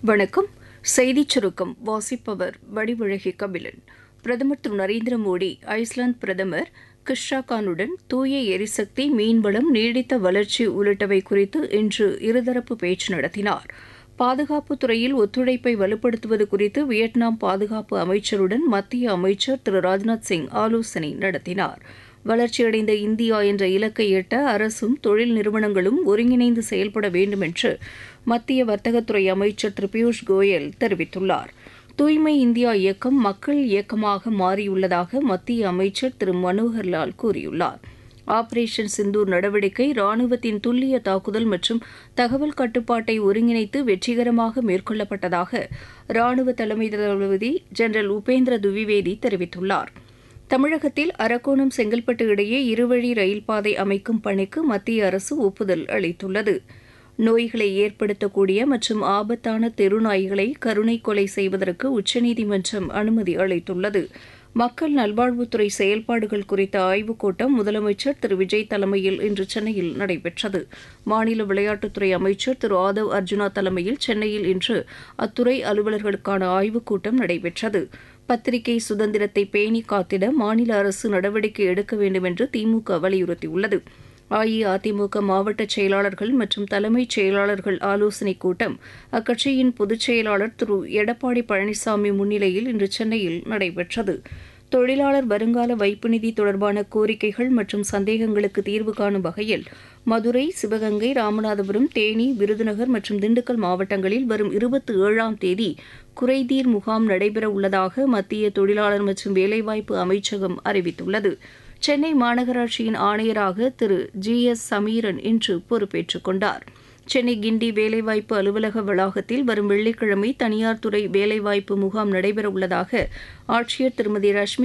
வணக்கம் செய்திச் சுருக்கம் வாசிப்பவர் வடிவழகி கபிலன் பிரதமர் திரு நரேந்திர மோடி ஐஸ்லாந்து பிரதமர் கிஷ்ராகானுடன் தூய எரிசக்தி மீன்வளம் நீடித்த வளர்ச்சி உள்ளிட்டவை குறித்து இன்று இருதரப்பு பேச்சு நடத்தினார் பாதுகாப்பு துறையில் ஒத்துழைப்பை வலுப்படுத்துவது குறித்து வியட்நாம் பாதுகாப்பு அமைச்சருடன் மத்திய அமைச்சர் திரு ராஜ்நாத் சிங் ஆலோசனை நடத்தினார் வளர்ச்சியடைந்த இந்தியா என்ற இலக்கை எட்ட அரசும் தொழில் நிறுவனங்களும் ஒருங்கிணைந்து செயல்பட வேண்டும் என்று மத்திய வர்த்தகத்துறை அமைச்சர் திரு பியூஷ் கோயல் தெரிவித்துள்ளார் தூய்மை இந்தியா இயக்கம் மக்கள் இயக்கமாக மாறியுள்ளதாக மத்திய அமைச்சர் திரு மனோகர்லால் கூறியுள்ளார் ஆபரேஷன் சிந்தூர் நடவடிக்கை ராணுவத்தின் துல்லிய தாக்குதல் மற்றும் தகவல் கட்டுப்பாட்டை ஒருங்கிணைத்து வெற்றிகரமாக மேற்கொள்ளப்பட்டதாக ராணுவ தலைமை தளபதி ஜெனரல் உபேந்திர துவிவேதி தெரிவித்துள்ளார் தமிழகத்தில் அரக்கோணம் செங்கல்பட்டு இடையே இருவழி ரயில் பாதை அமைக்கும் பணிக்கு மத்திய அரசு ஒப்புதல் அளித்துள்ளது நோய்களை ஏற்படுத்தக்கூடிய மற்றும் ஆபத்தான தெருநாய்களை கருணை கொலை செய்வதற்கு உச்சநீதிமன்றம் அனுமதி அளித்துள்ளது மக்கள் நல்வாழ்வுத்துறை செயல்பாடுகள் குறித்த ஆய்வுக் கூட்டம் முதலமைச்சர் திரு விஜய் தலைமையில் இன்று சென்னையில் நடைபெற்றது மாநில விளையாட்டுத்துறை அமைச்சர் திரு ஆதவ் அர்ஜுனா தலைமையில் சென்னையில் இன்று அத்துறை அலுவலர்களுக்கான ஆய்வுக் கூட்டம் நடைபெற்றது பத்திரிகை சுதந்திரத்தை பேணி காத்திட மாநில அரசு நடவடிக்கை எடுக்க வேண்டும் என்று திமுக வலியுறுத்தியுள்ளது அஇஅதிமுக மாவட்ட செயலாளர்கள் மற்றும் தலைமைச் செயலாளர்கள் ஆலோசனைக் கூட்டம் அக்கட்சியின் பொதுச் செயலாளர் திரு எடப்பாடி பழனிசாமி முன்னிலையில் இன்று சென்னையில் நடைபெற்றது தொழிலாளர் வருங்கால வைப்பு நிதி தொடர்பான கோரிக்கைகள் மற்றும் சந்தேகங்களுக்கு தீர்வு காணும் வகையில் மதுரை சிவகங்கை ராமநாதபுரம் தேனி விருதுநகர் மற்றும் திண்டுக்கல் மாவட்டங்களில் வரும் இருபத்தி ஏழாம் தேதி குறைதீர் முகாம் நடைபெற உள்ளதாக மத்திய தொழிலாளர் மற்றும் வேலைவாய்ப்பு அமைச்சகம் அறிவித்துள்ளது சென்னை மாநகராட்சியின் ஆணையராக திரு ஜி எஸ் சமீரன் இன்று பொறுப்பேற்றுக் கொண்டார் சென்னை கிண்டி வேலைவாய்ப்பு அலுவலக வளாகத்தில் வரும் வெள்ளிக்கிழமை தனியார் துறை வேலைவாய்ப்பு முகாம் நடைபெறவுள்ளதாக ஆட்சியர் திருமதி ரஷ்மி